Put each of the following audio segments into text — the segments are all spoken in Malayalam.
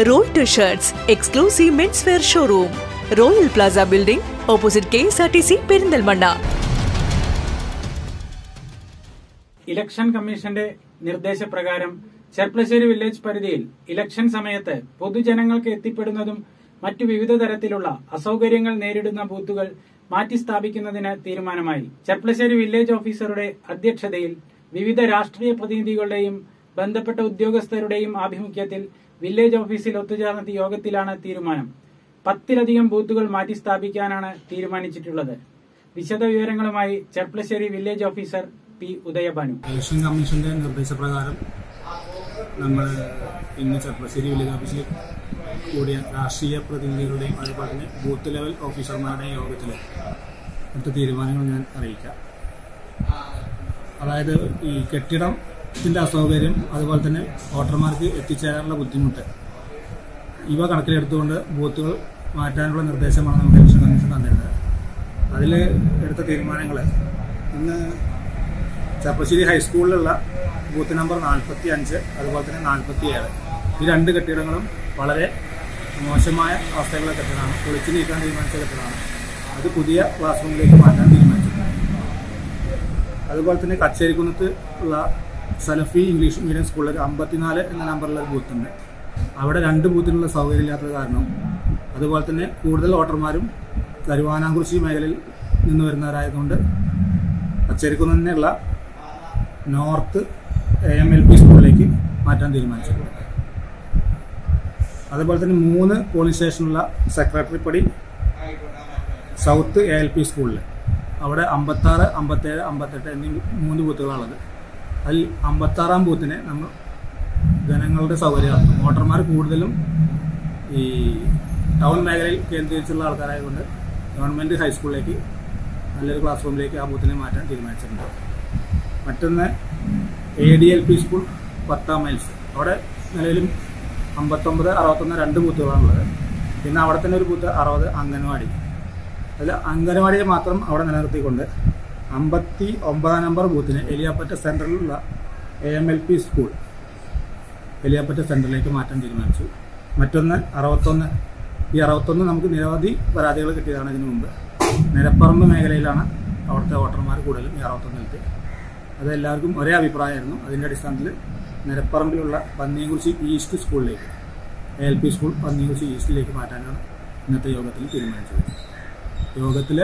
Roy shirts exclusive men's wear showroom royal plaza building opposite K S R T C Perinthalmanna election കമ്മീഷന്റെ നിർദ്ദേശപ്രകാരം ചെർപ്പളശ്ശേരി വില്ലേജ് പരിധിയിൽ ഇലക്ഷൻ സമയത്ത് പൊതുജനങ്ങൾക്ക് എത്തിപ്പെടുന്നതും മറ്റു വിവിധ തരത്തിലുള്ള അസൗകര്യങ്ങൾ നേരിടുന്ന ബൂത്തുകൾ മാറ്റി സ്ഥാപിക്കുന്നതിന് തീരുമാനമായി ചെർപ്പളശ്ശേരി വില്ലേജ് ഓഫീസറുടെ അധ്യക്ഷതയിൽ വിവിധ രാഷ്ട്രീയ പ്രതിനിധികളുടെയും ബന്ധപ്പെട്ട ഉദ്യോഗസ്ഥരുടെയും ആഭിമുഖ്യത്തിൽ വില്ലേജ് ഓഫീസിൽ ഒത്തുചേർന്ന യോഗത്തിലാണ് തീരുമാനം പത്തിലധികം ബൂത്തുകൾ മാറ്റി സ്ഥാപിക്കാനാണ് തീരുമാനിച്ചിട്ടുള്ളത് വിശദവിവരങ്ങളുമായി Cherpulassery village officer P Udayabhanu election കമ്മീഷന്റെ നിർദ്ദേശപ്രകാരം നമ്മൾ ഇന്ന് ചെർപ്പശ്ശേരി വില്ലേജ് ഓഫീസിൽ കൂടിയ രാഷ്ട്രീയ പ്രതിനിധികളുടെയും അതുപോലെ തന്നെ ബൂത്ത് ലെവൽ ഓഫീസർമാരുടെയും യോഗത്തിൽ എടുത്ത തീരുമാനങ്ങൾ ഞാൻ അറിയിക്കാം അതായത് ഈ കെട്ടിടത്തിന്റെ അസൗകര്യം അതുപോലെ തന്നെ വോട്ടർമാർക്ക് എത്തിച്ചേരാനുള്ള ബുദ്ധിമുട്ട് ഇവ കണക്കിലെടുത്തുകൊണ്ട് ബൂത്തുകൾ മാറ്റാനുള്ള നിർദ്ദേശമാണ് നമുക്ക് ഇലക്ഷൻ കമ്മീഷൻ തന്നിരുന്നത് അതിൽ എടുത്ത തീരുമാനങ്ങൾ ഇന്ന് ചപ്പശ്ശേരി ഹൈസ്കൂളിലുള്ള ബൂത്ത് നമ്പർ നാൽപ്പത്തി അഞ്ച് അതുപോലെ തന്നെ നാൽപ്പത്തി ഏഴ് ഈ രണ്ട് കെട്ടിടങ്ങളും വളരെ മോശമായ അവസ്ഥയുള്ള കെട്ടിടമാണ് പൊളിച്ചു നീക്കാൻ തീരുമാനിച്ച കെട്ടിടമാണ് അത് പുതിയ ക്ലാസ് റൂമിലേക്ക് മാറ്റാൻ തീരുമാനിച്ചിട്ടുണ്ട് അതുപോലെ തന്നെ കച്ചേരിക്കുന്നത്ത് ഉള്ള സലഫി ഇംഗ്ലീഷ് മീഡിയം സ്കൂളിൽ അമ്പത്തിനാല് എന്ന നമ്പറിലുള്ള ഒരു ബൂത്തുണ്ട് അവിടെ രണ്ട് ബൂത്തിനുള്ള സൗകര്യമില്ലാത്തത് കാരണം അതുപോലെ തന്നെ കൂടുതൽ വോട്ടർമാരും കരുവാനാംകുറിശി മേഖലയിൽ നിന്ന് വരുന്നവരായതുകൊണ്ട് കച്ചേരിക്കുന്നതിനുള്ള north A M L P സ്കൂളിലേക്ക് മാറ്റാൻ തീരുമാനിച്ചിട്ടുണ്ട് അതുപോലെ തന്നെ മൂന്ന് പോലീസ് സ്റ്റേഷനുള്ള സെക്രട്ടറി പടി സൗത്ത് എ എൽ പി സ്കൂളിൽ അവിടെ അമ്പത്താറ് അമ്പത്തേഴ് അമ്പത്തെട്ട് എന്നീ മൂന്ന് ബൂത്തുകളാണുള്ളത് അതിൽ അമ്പത്താറാം ബൂത്തിനെ നമ്മൾ ജനങ്ങളുടെ സൗകര്യമാണ് വോട്ടർമാർ കൂടുതലും ഈ ടൗൺ മേഖലയിൽ കേന്ദ്രീകരിച്ചുള്ള ആൾക്കാരായതുകൊണ്ട് ഗവൺമെൻറ് ഹൈസ്കൂളിലേക്ക് നല്ലൊരു ക്ലാസ് റൂമിലേക്ക് ആ ബൂത്തിനെ മാറ്റാൻ തീരുമാനിച്ചിട്ടുണ്ട് മറ്റൊന്ന് A D L P school പത്താം മൈൽസ് അവിടെ നിലവിലും അമ്പത്തൊമ്പത് അറുപത്തൊന്ന് രണ്ട് ബൂത്തുകളാണുള്ളത് പിന്നെ അവിടെ തന്നെ ഒരു ബൂത്ത് അറുപത് അംഗൻവാടി അതിൽ അംഗൻവാടിയെ മാത്രം അവിടെ നിലനിർത്തിക്കൊണ്ട് അമ്പത്തി ഒമ്പതാം നമ്പർ ബൂത്തിന് എലിയാപ്പറ്റ സെൻറ്ററിലുള്ള A M L P school Eliyappatta സെൻറ്ററിലേക്ക് മാറ്റാൻ തീരുമാനിച്ചു മറ്റൊന്ന് അറുപത്തൊന്ന് ഈ അറുപത്തൊന്ന് നമുക്ക് നിരവധി പരാതികൾ കിട്ടിയതാണ് ഇതിനു മുമ്പ് നിരപ്പറമ്പ് മേഖലയിലാണ് അവിടുത്തെ വോട്ടർമാർ കൂടുതലും ഈ അറുപത്തൊന്നിലത്തെ അത് എല്ലാവർക്കും ഒരേ അഭിപ്രായമായിരുന്നു അതിൻ്റെ അടിസ്ഥാനത്തിൽ നിരപ്പറമ്പിലുള്ള പന്നിയംകുറിശി ഈസ്റ്റ് സ്കൂളിലേക്ക് A L P school Panniyamkurissi ഈസ്റ്റിലേക്ക് മാറ്റാനാണ് ഇന്നത്തെ യോഗത്തിൽ തീരുമാനിച്ചത് യോഗത്തിൽ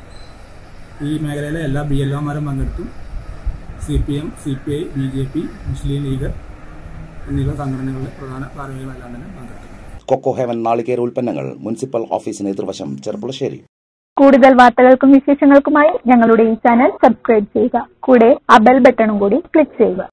ഈ മേഖലയിലെ എല്ലാ ബി എൽ ഒമാരും പങ്കെടുത്തു C P M C P I B J P Muslim League എന്നിവ സംഘടനകളിലെ പ്രധാന ഭാരവാഹികളെല്ലാം തന്നെ പങ്കെടുത്തു കൊക്കോ ഹെവൻ നാളികേര ഉൽപ്പന്നങ്ങൾ മുനിസിപ്പൽ ഓഫീസിന് എതിർവശം ചെർപ്പുളശ്ശേരി കൂടുതൽ വാർത്തകൾക്കും വിശേഷങ്ങൾക്കുമായി ഞങ്ങളുടെ ഈ ചാനൽ സബ്സ്ക്രൈബ് ചെയ്യുക കൂടെ ആ ബെൽ ബട്ടണും കൂടി ക്ലിക്ക് ചെയ്യുക